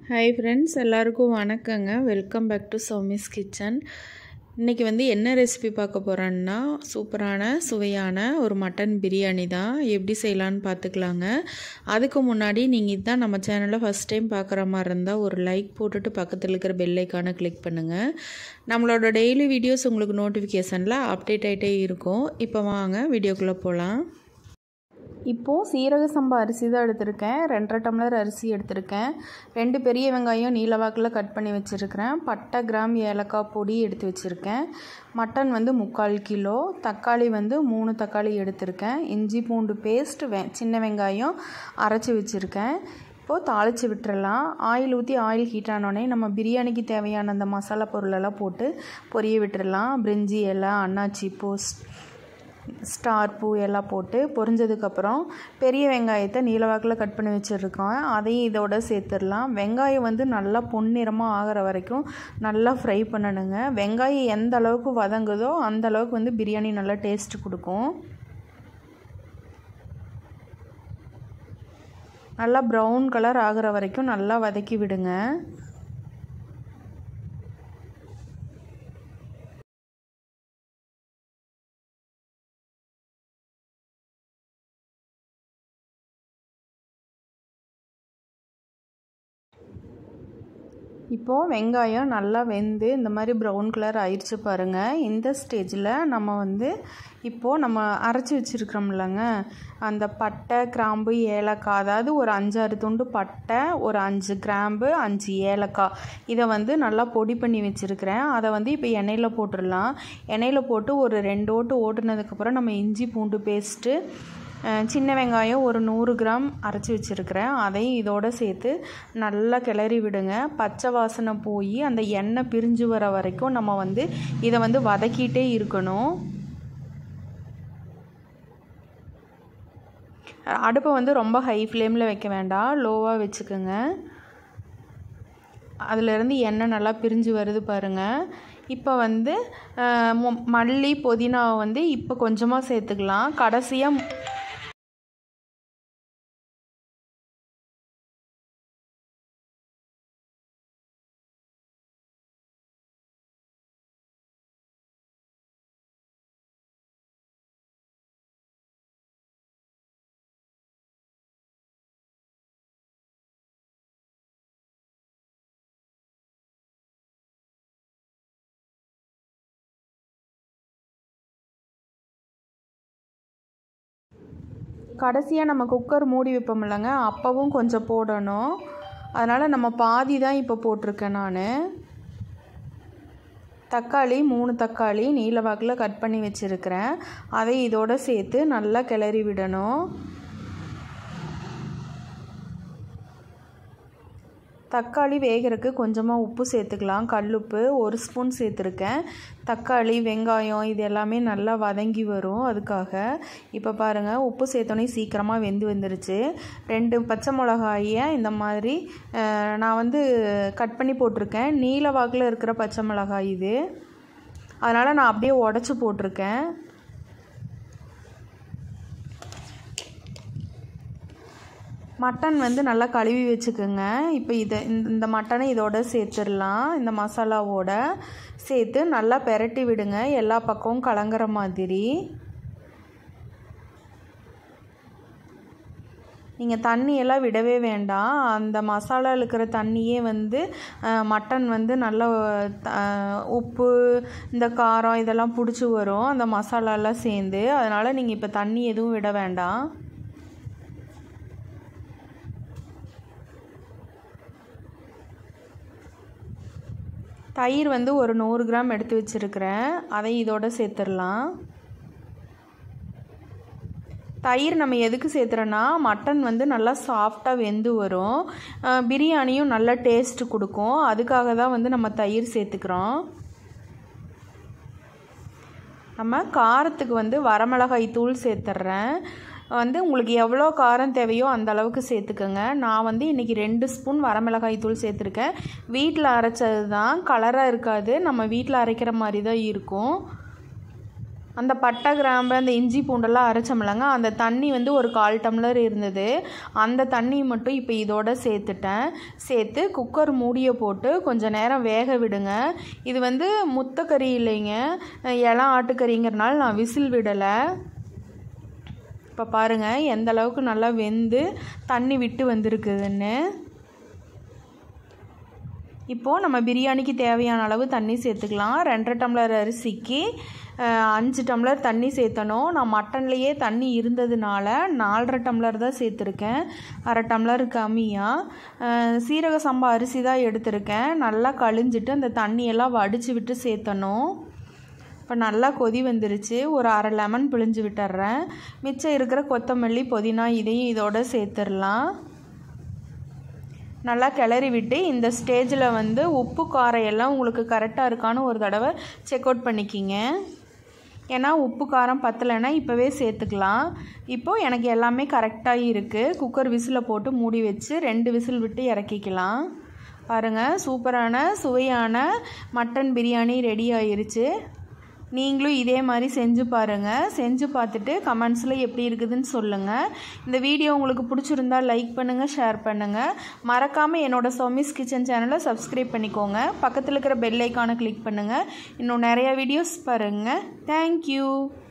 hi friends எல்லாருக்கும் வணக்கங்க welcome back to Soumi's kitchen இன்றைக்கி வந்து என்ன ரெசிபி பார்க்க போகிறோன்னா சூப்பரான சுவையான ஒரு மட்டன் பிரியாணி தான் எப்படி செய்யலான்னு பார்த்துக்கலாங்க அதுக்கு முன்னாடி நீங்கள் இதுதான் நம்ம சேனலை ஃபஸ்ட் டைம் பார்க்குற மாதிரி இருந்தால் ஒரு லைக் போட்டுட்டு பக்கத்தில் இருக்கிற பெல் ஐக்கானை கிளிக் பண்ணுங்கள் நம்மளோட டெய்லி வீடியோஸ் உங்களுக்கு நோட்டிஃபிகேஷனில் அப்டேட் ஆகிட்டே இருக்கும் இப்போ வாங்க வீடியோக்குள்ளே போகலாம் இப்போது சீரக சம்பா அரிசி தான் எடுத்திருக்கேன் ரெண்டரை டம்ளர் அரிசி எடுத்திருக்கேன் ரெண்டு பெரிய வெங்காயம் நீலவாக்கில் கட் பண்ணி வச்சுருக்கிறேன் பட்டை கிராம் ஏலக்காய் பொடி எடுத்து வச்சுருக்கேன் மட்டன் வந்து முக்கால் கிலோ தக்காளி வந்து மூணு தக்காளி எடுத்திருக்கேன் இஞ்சி பூண்டு பேஸ்ட் வெ சின்ன வெங்காயம் அரைச்சி வச்சுருக்கேன் இப்போது தாளித்து விட்டுறலாம் ஆயில் ஊற்றி ஆயில் ஹீட் ஆனோடனே நம்ம பிரியாணிக்கு தேவையான அந்த மசாலா பொருளெல்லாம் போட்டு பொரிய விட்டுறலாம் பிரிஞ்சி இலை அன்னாச்சி போஸ்ட் ஸ்டார் பூ எல்லாம் போட்டு பொரிஞ்சதுக்கப்புறம் பெரிய வெங்காயத்தை நீலவாக்கில் கட் பண்ணி வச்சுருக்கோம் அதையும் இதோட சேர்த்துடலாம் வெங்காயம் வந்து நல்லா பொன்னிறமாக ஆகிற வரைக்கும் நல்லா ஃப்ரை பண்ணணுங்க வெங்காயம் எந்த அளவுக்கு வதங்குதோ அந்த அளவுக்கு வந்து பிரியாணி நல்லா டேஸ்ட் கொடுக்கும் நல்லா ப்ரௌன் கலர் ஆகிற வரைக்கும் நல்லா வதக்கி விடுங்க இப்போது வெங்காயம் நல்லா வெந்து இந்த மாதிரி ப்ரௌன் கலர் ஆயிடுச்சு பாருங்கள் இந்த ஸ்டேஜில் நம்ம வந்து இப்போது நம்ம அரைச்சி வச்சுருக்கிறோம்லங்க அந்த பட்டை கிராம்பு ஏலக்காய் அதாவது ஒரு அஞ்சாறு துண்டு பட்டை ஒரு அஞ்சு கிராம்பு அஞ்சு ஏலக்காய் இதை வந்து நல்லா பொடி பண்ணி வச்சுருக்கிறேன் அதை வந்து இப்போ எண்ணெயில் போட்டுடலாம் எண்ணெயில் போட்டு ஒரு ரெண்டு ஓட்டு ஓட்டுனதுக்கப்புறம் நம்ம இஞ்சி பூண்டு பேஸ்ட்டு சின்ன வெங்காயம் ஒரு நூறு கிராம் அரைச்சி வச்சுருக்கிறேன் அதையும் இதோடு சேர்த்து நல்லா கிளறி விடுங்க பச்சை வாசனை போய் அந்த எண்ணெய் பிரிஞ்சு வர வரைக்கும் நம்ம வந்து இதை வந்து வதக்கிட்டே இருக்கணும் அடுப்பை வந்து ரொம்ப ஹை ஃப்ளேமில் வைக்க வேண்டாம் லோவாக வச்சுக்கோங்க அதிலேருந்து எண்ணெய் நல்லா பிரிஞ்சு வருது பாருங்கள் இப்போ வந்து மல்லி புதினாவை வந்து இப்போ கொஞ்சமாக சேர்த்துக்கலாம் கடைசியாக கடைசியாக நம்ம குக்கர் மூடி வைப்போம் இல்லைங்க அப்போவும் கொஞ்சம் போடணும் அதனால் நம்ம பாதி தான் இப்போ போட்டிருக்கேன் நான் தக்காளி மூணு தக்காளி நீல வாக்கில் கட் பண்ணி வச்சுருக்கிறேன் அதை இதோடு சேர்த்து நல்லா கிளறி விடணும் தக்காளி வேகிறதுக்கு கொஞ்சமாக உப்பு சேர்த்துக்கலாம் கல்லுப்பு ஒரு ஸ்பூன் சேர்த்துருக்கேன் தக்காளி வெங்காயம் இது எல்லாமே நல்லா வதங்கி வரும் அதுக்காக இப்போ பாருங்கள் உப்பு சேர்த்தோன்னே சீக்கிரமாக வெந்து வந்துருச்சு ரெண்டு பச்சை மிளகாயை இந்த மாதிரி நான் வந்து கட் பண்ணி போட்டிருக்கேன் நீல வாக்கில் இருக்கிற பச்சை மிளகாய் இது அதனால் நான் அப்படியே உடச்சி போட்டிருக்கேன் மட்டன் வந்து நல்லா கழுவி வச்சுக்கோங்க இப்போ இதை இந்த மட்டனை இதோட சேர்த்துடலாம் இந்த மசாலாவோட சேர்த்து நல்லா பெரட்டி விடுங்க எல்லா பக்கமும் கலங்குற மாதிரி நீங்கள் தண்ணியெல்லாம் விடவே வேண்டாம் அந்த மசாலாவில் இருக்கிற தண்ணியே வந்து மட்டன் வந்து நல்லா உப்பு இந்த காரம் இதெல்லாம் பிடிச்சி வரும் அந்த மசாலாலாம் சேர்ந்து அதனால் நீங்கள் இப்போ தண்ணி எதுவும் விட வேண்டாம் தயிர் வந்து ஒரு நூறு கிராம் எடுத்து வச்சுருக்கிறேன் அதை இதோட சேர்த்துடலாம் தயிர் நம்ம எதுக்கு சேர்த்துறோன்னா மட்டன் வந்து நல்லா சாஃப்டாக வெந்து வரும் பிரியாணியும் நல்லா டேஸ்ட்டு கொடுக்கும் அதுக்காக தான் வந்து நம்ம தயிர் சேர்த்துக்கிறோம் நம்ம காரத்துக்கு வந்து வரமிளகாய் தூள் சேர்த்துட்றேன் வந்து உங்களுக்கு எவ்வளோ காரம் தேவையோ அந்த அளவுக்கு சேர்த்துக்கோங்க நான் வந்து இன்றைக்கி ரெண்டு ஸ்பூன் வரமிளகாய் தூள் சேர்த்துருக்கேன் வீட்டில் அரைச்சது தான் கலராக இருக்காது நம்ம வீட்டில் அரைக்கிற மாதிரி தான் இருக்கும் அந்த பட்டை கிராம்பு அந்த இஞ்சி பூண்டெல்லாம் அரைச்சோம்லங்க அந்த தண்ணி வந்து ஒரு கால் டம்ளர் இருந்தது அந்த தண்ணி மட்டும் இப்போ இதோட சேர்த்துட்டேன் சேர்த்து குக்கர் மூடியை போட்டு கொஞ்சம் நேரம் வேக விடுங்க இது வந்து முத்தக்கறி இல்லைங்க இளம் ஆட்டுக்கறிங்கிறனால நான் விசில் விடலை இப்போ பாருங்கள் எந்த அளவுக்கு நல்லா வெந்து தண்ணி விட்டு வந்திருக்குதுன்னு இப்போது நம்ம பிரியாணிக்கு தேவையான அளவு தண்ணி சேர்த்துக்கலாம் ரெண்டரை டம்ளர் அரிசிக்கு அஞ்சு டம்ளர் தண்ணி சேர்த்தணும் நான் மட்டன்லேயே தண்ணி இருந்ததுனால நாலரை டம்ளர் தான் சேர்த்துருக்கேன் அரை டம்ளர் கம்மியாக சீரக சம்பா அரிசி தான் எடுத்திருக்கேன் நல்லா கழிஞ்சிட்டு அந்த தண்ணியெல்லாம் வடித்து விட்டு சேர்த்தணும் இப்போ நல்லா கொதி வந்துருச்சு ஒரு அரை லெமன் பிழிஞ்சு விட்டுறேன் மிச்சம் இருக்கிற கொத்தமல்லி புதினா இதையும் இதோட சேர்த்துடலாம் நல்லா கிளறி விட்டு இந்த ஸ்டேஜில் வந்து உப்பு காரம் எல்லாம் உங்களுக்கு கரெக்டாக இருக்கான்னு ஒரு தடவை செக் அவுட் பண்ணிக்கிங்க ஏன்னா உப்பு காரம் பத்தலைன்னா இப்போவே சேர்த்துக்கலாம் இப்போது எனக்கு எல்லாமே கரெக்டாக இருக்குது குக்கர் விசிலில் போட்டு மூடி வச்சு ரெண்டு விசில் விட்டு இறக்கிக்கலாம் பாருங்கள் சூப்பரான சுவையான மட்டன் பிரியாணி ரெடி ஆயிருச்சு நீங்களும் இதே மாதிரி செஞ்சு பாருங்கள் செஞ்சு பார்த்துட்டு கமெண்ட்ஸில் எப்படி இருக்குதுன்னு சொல்லுங்கள் இந்த வீடியோ உங்களுக்கு பிடிச்சிருந்தா லைக் பண்ணுங்கள் ஷேர் பண்ணுங்கள் மறக்காமல் என்னோடய சௌமிஸ் கிச்சன் சேனலை சப்ஸ்கிரைப் பண்ணிக்கோங்க பக்கத்தில் இருக்கிற பெல் ஐக்கானை கிளிக் பண்ணுங்கள் இன்னும் நிறையா வீடியோஸ் பாருங்கள் தேங்க்யூ